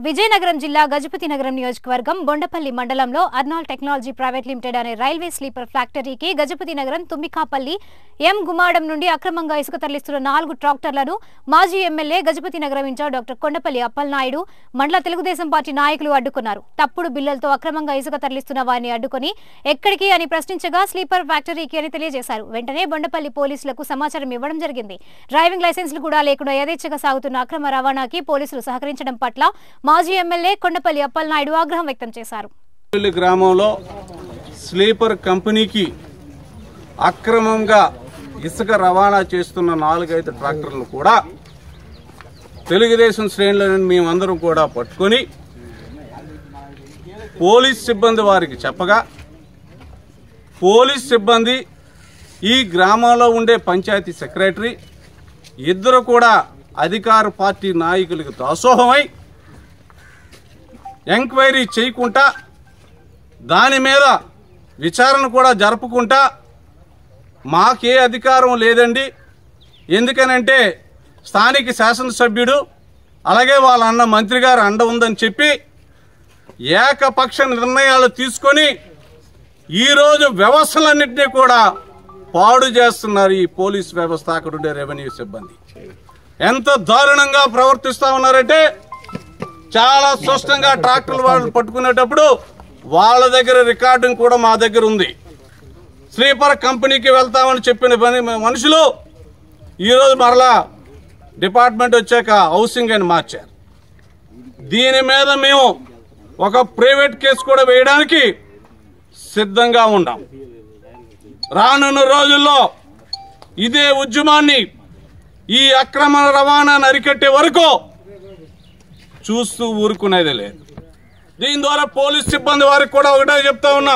విజయనగరం జిల్లా గజపతి నగరం నియోజకవర్గం బొండపల్లి మండలంలో అర్నాల్ టెక్నాలజీ ప్రైవేట్ లిమిటెడ్ అనే రైల్వే స్లీపర్ ఫ్యాక్టరీకి గజపతి నగరం తుమ్మికాపల్లి ఎం గుమాడం నుండి అక్రమంగా ఇసుక తరలిస్తున్న నాలుగు ట్రాక్టర్లను మాజీ ఎమ్మెల్యే గజపతి నగరం ఇన్ఛార్జ్ డాక్టర్ కొండపల్లి అప్పలనాయుడు మండల తెలుగుదేశం పార్టీ నాయకులు అడ్డుకున్నారు తప్పుడు బిల్లలతో అక్రమంగా ఇసుక తరలిస్తున్న వారిని అడ్డుకొని ఎక్కడికి అని ప్రశ్నించగా స్లీపర్ ఫ్యాక్టరీకి అని తెలియజేశారు వెంటనే బొండపల్లి పోలీసులకు సమాచారం ఇవ్వడం జరిగింది డ్రైవింగ్ లైసెన్స్లు కూడా లేకుండా యథేచ్ఛగా సాగుతున్న అక్రమ రవాణాకి పోలీసులు సహకరించడం పట్ల మాజీ ఎమ్మెల్యే కొండపల్లి అప్పలనాయుడు ఆగ్రహం వ్యక్తం చేశారు పల్లి గ్రామంలో స్లీపర్ కంపెనీకి అక్రమంగా ఇసుక రవాణా చేస్తున్న నాలుగైదు ట్రాక్టర్లు కూడా తెలుగుదేశం శ్రేణులను మేమందరం కూడా పట్టుకొని పోలీస్ సిబ్బంది వారికి చెప్పగా పోలీస్ సిబ్బంది ఈ గ్రామంలో ఉండే పంచాయతీ సెక్రటరీ ఇద్దరు కూడా అధికార పార్టీ నాయకులకు దాసోహమై ఎంక్వైరీ చేయకుండా దాని మీద విచారణ కూడా జరుపుకుంటా మాకే అధికారం లేదండి ఎందుకనంటే స్థానిక శాసనసభ్యుడు అలాగే వాళ్ళ అన్న మంత్రి గారు అండ ఉందని చెప్పి ఏకపక్ష నిర్ణయాలు తీసుకొని ఈరోజు వ్యవస్థలన్నింటినీ కూడా పాడు చేస్తున్నారు ఈ పోలీస్ వ్యవస్థ అక్కడ ఉండే రెవెన్యూ సిబ్బంది ఎంత దారుణంగా ప్రవర్తిస్తా ఉన్నారంటే చాలా స్పష్టంగా ట్రాక్టర్లు వాళ్ళు పట్టుకునేటప్పుడు వాళ్ళ దగ్గర రికార్డింగ్ కూడా మా దగ్గర ఉంది స్లీపర్ కంపెనీకి వెళ్తామని చెప్పిన పని మనుషులు ఈరోజు మరలా డిపార్ట్మెంట్ వచ్చాక హౌసింగ్ అని మార్చారు దీని మీద మేము ఒక ప్రైవేట్ కేసు కూడా వేయడానికి సిద్ధంగా ఉన్నాం రానున్న రోజుల్లో ఇదే ఉద్యమాన్ని ఈ అక్రమ రవాణాను అరికట్టే వరకు చూస్తూ ఊరుకునేది లేదు దీని ద్వారా పోలీస్ సిబ్బంది వారికి కూడా ఒకటే చెప్తా ఉన్నాం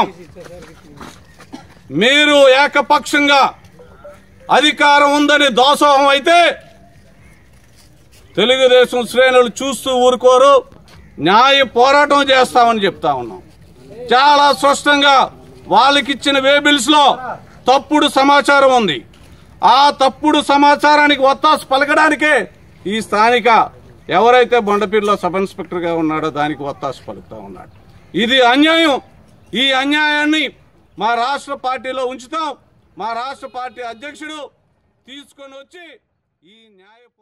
మీరు ఏకపక్షంగా అధికారం ఉందని దోసోహం అయితే తెలుగుదేశం శ్రేణులు చూస్తూ ఊరుకోరు న్యాయ పోరాటం చేస్తామని చెప్తా ఉన్నాం చాలా స్పష్టంగా వాళ్ళకి ఇచ్చిన వేబిల్స్ లో తప్పుడు సమాచారం ఉంది ఆ తప్పుడు సమాచారానికి ఒత్తాసు పలకడానికే ఈ స్థానిక ఎవరైతే బొండపీర్లో సబ్ ఇన్స్పెక్టర్ గా ఉన్నాడో దానికి ఒత్తాసు పలుకుతా ఉన్నాడు ఇది అన్యాయం ఈ అన్యాయాన్ని మా రాష్ట్ర పార్టీలో ఉంచుతాం మా రాష్ట్ర పార్టీ అధ్యక్షుడు తీసుకొని వచ్చి ఈ న్యాయ